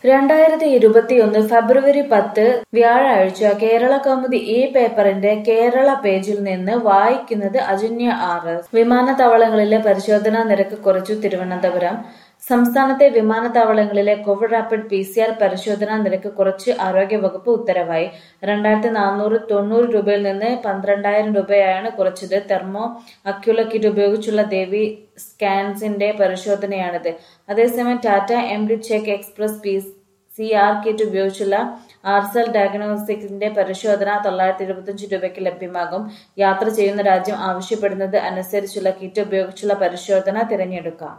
രണ്ടായിരത്തി ഇരുപത്തിയൊന്ന് ഫെബ്രുവരി പത്ത് വ്യാഴാഴ്ച കേരള കൗമുദി ഈ പേപ്പറിന്റെ കേരള പേജിൽ നിന്ന് വായിക്കുന്നത് അജന്യ ആർ എസ് വിമാനത്താവളങ്ങളിലെ പരിശോധനാ നിരക്ക് കുറച്ചു തിരുവനന്തപുരം സംസ്ഥാനത്തെ വിമാനത്താവളങ്ങളിലെ Covid rapid P C R പരിശോധനാ നിരക്ക് കുറച്ച് ആരോഗ്യവകുപ്പ് ഉത്തരവായി രണ്ടായിരത്തി നാനൂറ് തൊണ്ണൂറ് രൂപയിൽ നിന്ന് പന്ത്രണ്ടായിരം രൂപയാണ് കുറച്ചത് തെർമോ അക്യുല കിറ്റ് ഉപയോഗിച്ചുള്ള ദേവി സ്കാൻസിന്റെ പരിശോധനയാണിത് അതേസമയം Tata M D check express P C R kit ഉപയോഗിച്ചുള്ള ആർസൽ ഡയഗ്നോസ്റ്റിക്സിന്റെ പരിശോധന തൊള്ളായിരത്തി ഇരുപത്തിയഞ്ച് രൂപയ്ക്ക് ലഭ്യമാകും യാത്ര ചെയ്യുന്ന രാജ്യം ആവശ്യപ്പെടുന്നത് അനുസരിച്ചുള്ള കിറ്റ് ഉപയോഗിച്ചുള്ള പരിശോധന തിരഞ്ഞെടുക്കാം